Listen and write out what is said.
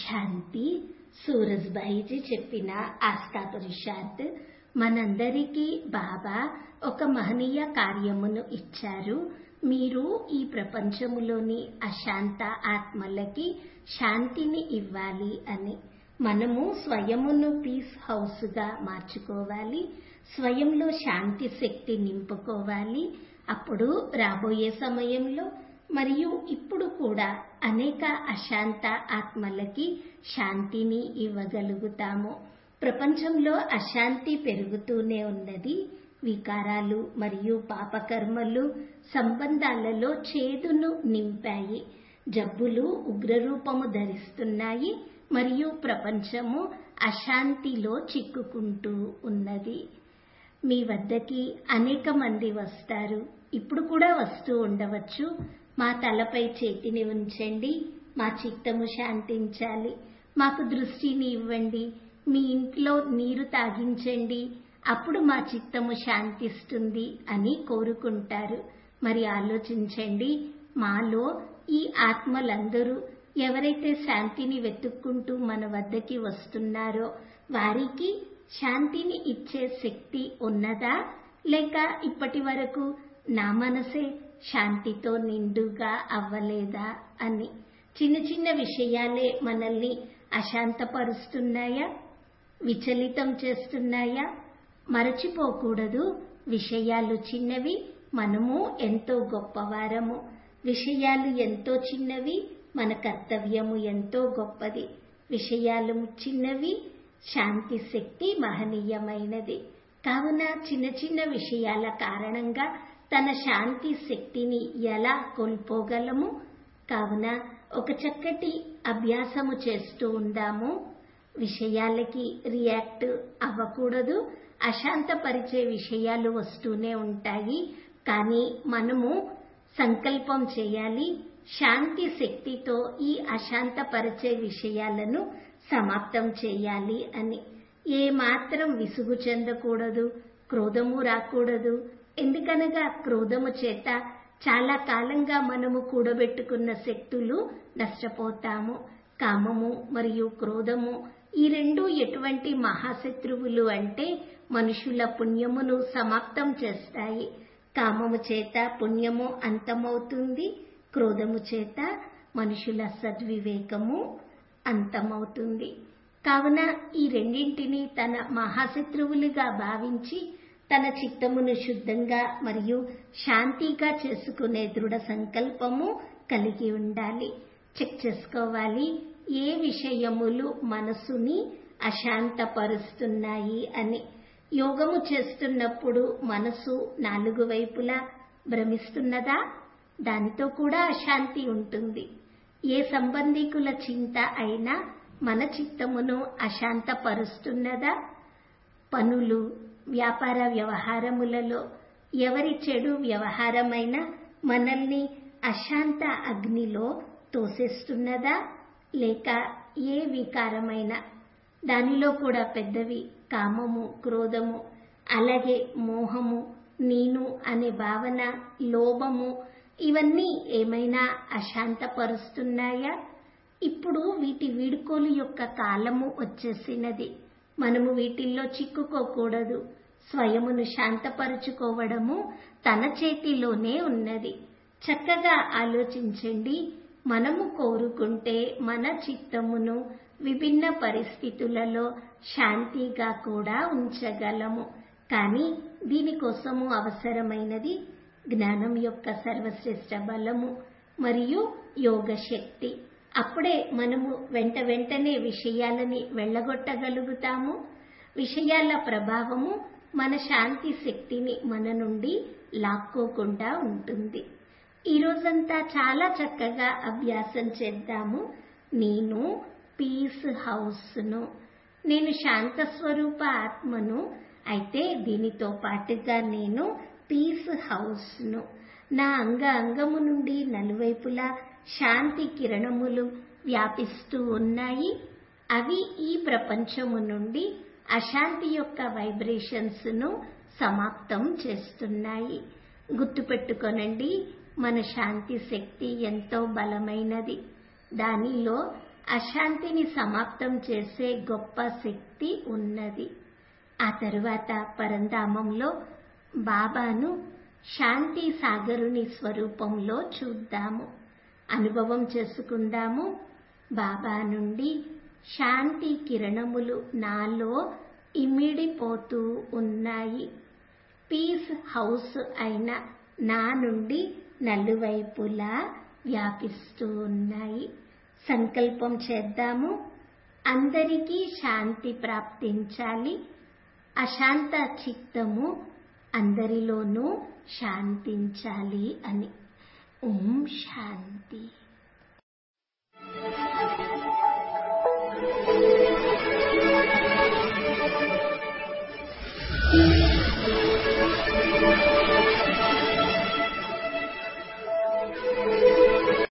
శాంతి సూరజ్భాయిజీ చెప్పిన ఆస్థా పురుషార్థ్ మనందరికీ బాబా ఒక మహనీయ కార్యమును ఇచ్చారు మీరు ఈ ప్రపంచములోని అశాంత ఆత్మలకి శాంతిని ఇవ్వాలి అని మనము స్వయమును పీస్ హౌస్ గా మార్చుకోవాలి స్వయంలో శాంతి శక్తి నింపుకోవాలి అప్పుడు రాబోయే సమయంలో మరియు ఇప్పుడు కూడా అనేక అశాంత ఆత్మలకి శాంతిని ఇవ్వగలుగుతాము ప్రపంచంలో అశాంతి పెరుగుతూనే ఉన్నది వికారాలు మరియు పాపకర్మలు సంబంధాలలో చేదును నింపాయి జబ్బులు ఉగ్రరూపము ధరిస్తున్నాయి మరియు ప్రపంచము అశాంతిలో చిక్కుకుంటూ ఉన్నది మీ వద్దకి అనేక మంది వస్తారు ఇప్పుడు కూడా వస్తూ ఉండవచ్చు మా తలపై చేతిని ఉంచండి మా చిత్తము శాంతించాలి మాకు దృష్టిని ఇవ్వండి మీ ఇంట్లో నీరు తాగించండి అప్పుడు మా చిత్తము శాంతిస్తుంది అని కోరుకుంటారు మరి ఆలోచించండి మాలో ఈ ఆత్మలందరూ ఎవరైతే శాంతిని వెతుక్కుంటూ మన వద్దకి వస్తున్నారో వారికి శాంతిని ఇచ్చే శక్తి ఉన్నదా లేక ఇప్పటి వరకు నా మనసే శాంతితో నిండుగా అవ్వలేదా అని చిన్న చిన్న విషయాలే మనల్ని అశాంతపరుస్తున్నాయా విచలితం చేస్తున్నాయా మరచిపోకూడదు విషయాలు చిన్నవి మనము ఎంతో గొప్పవారము విషయాలు ఎంతో చిన్నవి మన కర్తవ్యము ఎంతో గొప్పది విషయాలు చిన్నవి శాంతి శక్తి మహనీయమైనది కావున చిన్న చిన్న విషయాల కారణంగా తన శాంతి శక్తిని ఎలా కోల్పోగలము కావున ఒక చక్కటి అభ్యాసము చేస్తూ ఉందాము విషయాలకి రియాక్ట్ అవ్వకూడదు అశాంతపరిచే విషయాలు వస్తూనే ఉంటాయి కానీ మనము సంకల్పం చేయాలి శాంతి శక్తితో ఈ అశాంతపరిచే విషయాలను సమాప్తం చేయాలి అని ఏ మాత్రం విసుగు చెందకూడదు క్రోధము రాకూడదు ఎందుకనగా క్రోధము చేత చాలా కాలంగా మనము కూడబెట్టుకున్న శక్తులు నష్టపోతాము కామము మరియు క్రోధము ఈ రెండు ఎటువంటి మహాశత్రువులు అంటే మనుషుల పుణ్యమును సమాప్తం చేస్తాయి కామము చేత పుణ్యము అంతమవుతుంది క్రోధము చేత మనుషుల సద్వివేకము అంతమవుతుంది కావున ఈ రెండింటిని తన మహాశత్రువులుగా భావించి తన చిత్తమును శుద్ధంగా మరియు శాంతిగా చేసుకునే దృఢ సంకల్పము కలిగి ఉండాలి చెక్ చేసుకోవాలి ఏ విషయములు మనసుని అశాంతపరుస్తున్నాయి అని యోగము చేస్తున్నప్పుడు మనసు నాలుగు వైపులా భ్రమిస్తున్నదా దానితో కూడా అశాంతి ఉంటుంది ఏ సంబంధికుల చింత అయినా మన చిత్తమును అశాంతపరుస్తున్నదా పనులు వ్యాపార వ్యవహారములలో ఎవరి చెడు వ్యవహారమైనా మనల్ని అశాంత అగ్నిలో తోసేస్తున్నదా లేక ఏ వికారమైన దానిలో కూడా పెద్దవి కామము క్రోధము అలాగే మోహము నేను అనే భావన లోభము ఇవన్నీ ఏమైనా అశాంతపరుస్తున్నాయా ఇప్పుడు వీటి వీడుకోలు యొక్క కాలము వచ్చేసినది మనము వీటిల్లో చిక్కుకోకూడదు స్వయమును శాంతపరుచుకోవడము తన చేతిలోనే ఉన్నది చక్కగా ఆలోచించండి మనము కోరుకుంటే మన చిత్తమును విభిన్న పరిస్థితులలో శాంతిగా కూడా ఉంచగలము కానీ దీనికోసము అవసరమైనది జ్ఞానం యొక్క సర్వశ్రేష్ట బలము మరియు యోగ శక్తి అప్పుడే మనము వెంట వెంటనే విషయాలని వెళ్ళగొట్టగలుగుతాము విషయాల ప్రభావము మన శాంతి శక్తిని మన నుండి లాక్కోకుండా ఉంటుంది ఈ రోజంతా చాలా చక్కగా అభ్యాసం చేద్దాము నేను పీస్ హౌస్ను నేను శాంత స్వరూప ఆత్మను అయితే దీనితో పాటుగా నేను పీస్ హౌస్ను నా అంగ అంగము నుండి నలువైపులా శాంతి కిరణములు వ్యాపిస్తూ ఉన్నాయి అవి ఈ ప్రపంచము నుండి అశాంతి యొక్క వైబ్రేషన్స్ ను సమాప్తం చేస్తున్నాయి గుర్తుపెట్టుకొనండి మన శాంతి శక్తి ఎంతో బలమైనది దానిలో అశాంతిని సమాప్తం చేసే గొప్ప శక్తి ఉన్నది ఆ తరువాత పరంధామంలో బాబాను శాంతి సాగరుని స్వరూపంలో చూద్దాము అనుభవం చేసుకుందాము బాబా నుండి శాంతి కిరణములు నాలో ఇమిడిపోతూ ఉన్నాయి పీస్ హౌస్ అయిన నా నుండి నలువైపులా వ్యాపిస్తూ ఉన్నాయి సంకల్పం చేద్దాము అందరికీ శాంతి ప్రాప్తించాలి అశాంత చిత్తము అందరిలోనూ శాంతించాలి అని ఓం శాంతి